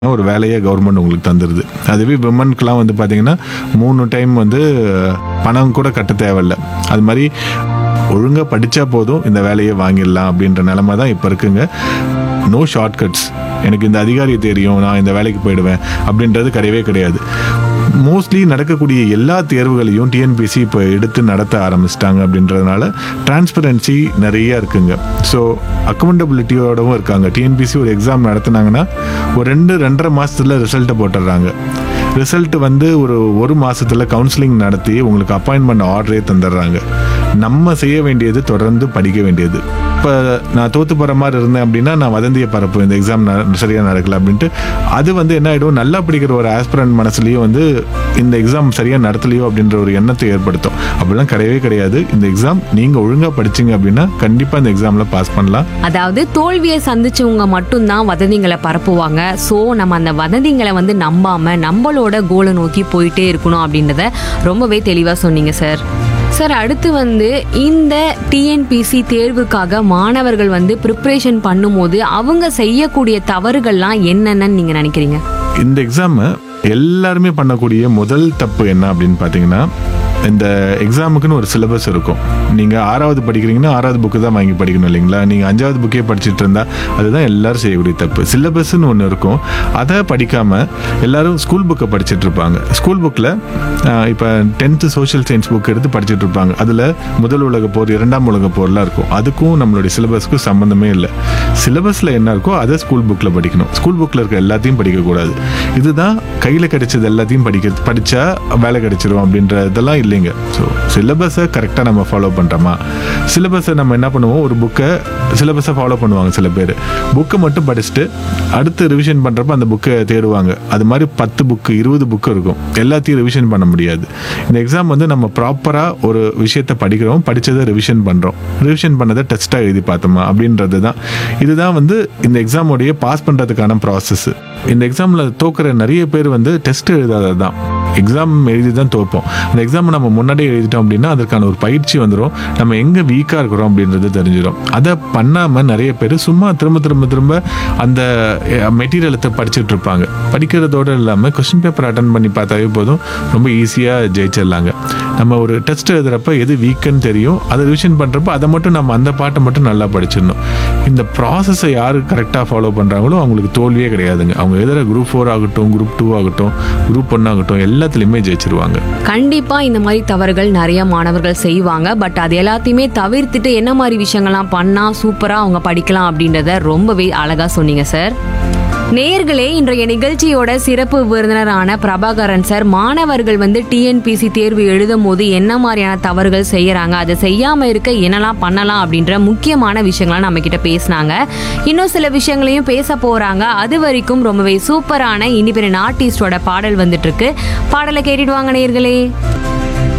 ஒரு வேலையை கவர்மெண்ட் உங்களுக்கு தந்துடுது அதுவே விமனுக்குலாம் வந்து பார்த்தீங்கன்னா மூணு டைம் வந்து பணம் கூட கட்ட தேவையில்ல அது மாதிரி ஒழுங்காக படித்தா போதும் இந்த வேலையை வாங்கிடலாம் அப்படின்ற நிலமை தான் இப்போ இருக்குங்க நோ ஷார்ட்கட்ஸ் எனக்கு இந்த அதிகாரி தெரியும் நான் இந்த வேலைக்கு போயிடுவேன் அப்படின்றது கிடையவே கிடையாது மோஸ்ட்லி நடக்கக்கூடிய எல்லா தேர்வுகளையும் டிஎன்பிசி இப்போ எடுத்து நடத்த ஆரம்பிச்சிட்டாங்க அப்படின்றதுனால டிரான்ஸ்பரன்சி நிறைய இருக்குங்க ஸோ அக்கௌண்டபிலிட்டியோடவும் இருக்காங்க டிஎன்பிசி ஒரு எக்ஸாம் நடத்துனாங்கன்னா ஒரு ரெண்டு ரெண்டரை மாசத்துல ரிசல்ட்டை போட்டுடுறாங்க ரிசல்ட் வந்து ஒரு ஒரு மாசத்துல கவுன்சிலிங் நடத்தி உங்களுக்கு அப்பாயின்மெண்ட் ஆர்டரே தந்துடுறாங்க நம்ம செய்ய வேண்டியது தொடர்ந்து படிக்க வேண்டியது இப்போ நான் தோத்து போகிற மாதிரி இருந்தேன் அப்படின்னா நான் வதந்தியை பரப்பு இந்த எக்ஸாம் சரியாக நடக்கல அப்படின்ட்டு அது வந்து என்ன ஆகிடும் நல்லா படிக்கிற ஒரு ஆஸ்பிரண்ட் மனசுலையும் வந்து இந்த எக்ஸாம் சரியாக நடத்தலையோ அப்படின்ற ஒரு எண்ணத்தை ஏற்படுத்தும் அப்படிலாம் கிடையவே கிடையாது இந்த எக்ஸாம் நீங்கள் ஒழுங்காக படிச்சீங்க அப்படின்னா கண்டிப்பாக இந்த எக்ஸாமில் பாஸ் பண்ணலாம் அதாவது தோல்வியை சந்திச்சவங்க மட்டும்தான் வதந்திங்களை பரப்புவாங்க ஸோ நம்ம அந்த வதந்திங்களை வந்து நம்பாம நம்மளோட கோலை நோக்கி போயிட்டே இருக்கணும் அப்படின்றத ரொம்பவே தெளிவாக சொன்னீங்க சார் சார் அடுத்து வந்து இந்த டிஎன்பிசி தேர்வுக்காக மாணவர்கள் வந்து ப்ரிப்ரேஷன் பண்ணும்போது அவங்க செய்யக்கூடிய தவறுகள்லாம் என்னென்னு நீங்கள் நினைக்கிறீங்க இந்த எக்ஸாமை எல்லாருமே பண்ணக்கூடிய முதல் தப்பு என்ன அப்படின்னு பார்த்தீங்கன்னா இந்த எக்ஸாமுக்குன்னு ஒரு சிலபஸ் இருக்கும் நீங்கள் ஆறாவது படிக்கிறீங்கன்னா ஆறாவது புக்கு தான் வாங்கி படிக்கணும் இல்லைங்களா நீங்கள் அஞ்சாவது புக்கே படிச்சுட்டு இருந்தா அதுதான் எல்லாரும் செய்யக்கூடிய தப்பு சிலபஸ்ன்னு ஒன்று இருக்கும் அதை படிக்காமல் எல்லாரும் ஸ்கூல் புக்கை படிச்சுட்டு இருப்பாங்க ஸ்கூல் புக்கில் இப்போ டென்த்து சோஷியல் சயின்ஸ் புக் எடுத்து படிச்சுட்டு இருப்பாங்க அதில் முதல் உலக போர் இரண்டாம் உலக போர்லாம் இருக்கும் அதுக்கும் நம்மளுடைய சிலபஸ்க்கும் சம்மந்தமே இல்லை சிலபஸில் என்ன இருக்கோ அதை ஸ்கூல் புக்கில் படிக்கணும் ஸ்கூல் புக்கில் இருக்க எல்லாத்தையும் படிக்கக்கூடாது இதுதான் கையில் கிடைச்சது எல்லாத்தையும் படிக்க படித்தா வேலை கிடைச்சிரும் அப்படின்றதெல்லாம் இல்லைங்க ஸோ சிலபஸை கரெக்டாக நம்ம ஃபாலோ பண்ணுறோமா சிலபஸை நம்ம என்ன பண்ணுவோம் ஒரு புக்கை சிலபஸை ஃபாலோ பண்ணுவாங்க சில பேர் புக்கை மட்டும் படிச்சுட்டு அடுத்து ரிவிஷன் பண்ணுறப்ப அந்த புக்கை தேடுவாங்க அது மாதிரி பத்து புக்கு இருபது புக்கு இருக்கும் எல்லாத்தையும் ரிவிஷன் பண்ண முடியாது இந்த எக்ஸாம் வந்து நம்ம ப்ராப்பராக ஒரு விஷயத்தை படிக்கிறோம் படித்ததை ரிவிஷன் பண்ணுறோம் ரிவிஷன் பண்ணதை டெஸ்ட்டாக எழுதி பார்த்தோமா அப்படின்றது தான் இதுதான் வந்து இந்த எக்ஸாமோடைய பாஸ் பண்ணுறதுக்கான ப்ராசஸ் இந்த எக்ஸாமில் தோக்குற நிறைய பேர் வந்து டெஸ்ட் எழுதாதது தான் எக்ஸாம் எழுதி தான் தோப்போம் அந்த எக்ஸாம் நம்ம முன்னாடியே எழுதிட்டோம் அப்படின்னா அதற்கான ஒரு பயிற்சி வந்துடும் நம்ம எங்கே வீக்காக இருக்கிறோம் அப்படின்றது தெரிஞ்சிடும் அதை பண்ணாமல் நிறைய பேர் சும்மா திரும்ப திரும்ப திரும்ப அந்த மெட்டீரியலத்தை படிச்சுட்டு இருப்பாங்க படிக்கிறதோடு இல்லாமல் கொஸ்டின் பேப்பர் அட்டன் பண்ணி பார்த்தாவே போதும் ரொம்ப ஈஸியாக ஜெயிச்சிடலாங்க நம்ம ஒரு டெஸ்ட் எழுதுறப்ப எது வீக்குன்னு தெரியும் அதை ரிவிஷன் பண்ணுறப்ப அதை மட்டும் நம்ம அந்த பாட்டை மட்டும் நல்லா படிச்சிடணும் இந்த ப்ராசஸை யார் கரெக்டாக ஃபாலோ பண்ணுறாங்களோ அவங்களுக்கு தோல்வியே கிடையாதுங்க அவங்க எழுதுகிற குரூப் ஃபோர் ஆகட்டும் குரூப் டூ ஆகட்டும் குரூப் ஒன் ஆகட்டும் எல்லாத்துலேயுமே ஜெயிச்சிருவாங்க கண்டிப்பா இந்த மாதிரி தவறுகள் நிறைய மாணவர்கள் செய்வாங்க பட் அது எல்லாத்தையுமே தவிர்த்துட்டு என்ன மாதிரி விஷயங்கள்லாம் பண்ணா சூப்பரா அவங்க படிக்கலாம் அப்படின்றத ரொம்பவே அழகா சொன்னீங்க சார் நேயர்களே இன்றைய நிகழ்ச்சியோட சிறப்பு விருந்தினரான பிரபாகரன் சார் மாணவர்கள் வந்து டிஎன்பிசி தேர்வு எழுதும் போது என்ன மாதிரியான தவறுகள் செய்யறாங்க அதை செய்யாம இருக்க என்னெல்லாம் பண்ணலாம் அப்படின்ற முக்கியமான விஷயங்களை நம்ம கிட்ட பேசினாங்க இன்னும் சில விஷயங்களையும் பேச போறாங்க அது வரைக்கும் ரொம்பவே சூப்பரான இண்டிபெண்டன்ட் ஆர்டிஸ்டோட பாடல் வந்துட்டு இருக்கு பாடலை கேட்டுட்டு வாங்க நேயர்களே